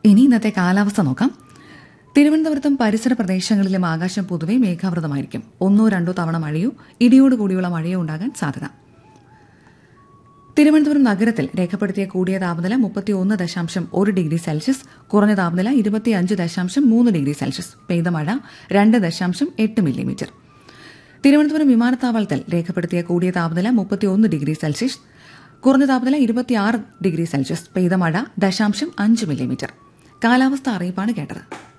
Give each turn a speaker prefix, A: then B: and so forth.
A: ഇനി ഇന്നത്തെ കാലാവസ്ഥ നോക്കാം തിരുവനന്തപുരത്തും പരിസര പ്രദേശങ്ങളിലും ആകാശം പൊതുവെ മേഘാവൃതമായിരിക്കും ഒന്നോ രണ്ടോ തവണ മഴയോ ഇടിയോട് കൂടിയുള്ള മഴയോ ഉണ്ടാകാൻ സാധ്യത തിരുവനന്തപുരം നഗരത്തിൽ രേഖപ്പെടുത്തിയ കൂടിയ താപനില മുപ്പത്തിയൊന്ന് ദശാംശം ഒരു ഡിഗ്രി സെൽഷ്യസ് കുറഞ്ഞ താപനില ഇരുപത്തിയഞ്ച് ദശാംശം മൂന്ന് ഡിഗ്രി സെൽഷ്യസ് പെയ്ത മഴ രണ്ട് ദശാംശം എട്ട് മില്ലിമീറ്റർ തിരുവനന്തപുരം വിമാനത്താവളത്തിൽ രേഖപ്പെടുത്തിയ കൂടിയ താപനില മുപ്പത്തിയൊന്ന് ഡിഗ്രി സെൽഷ്യസ് കുറഞ്ഞ താപനില ഇരുപത്തിയാറ് ഡിഗ്രി സെൽഷ്യസ് പെയ്ത മഴ ദശാംശം അഞ്ച് മില്ലിമീറ്റർ കാലാവസ്ഥ അറിയിപ്പാണ് കേട്ടത്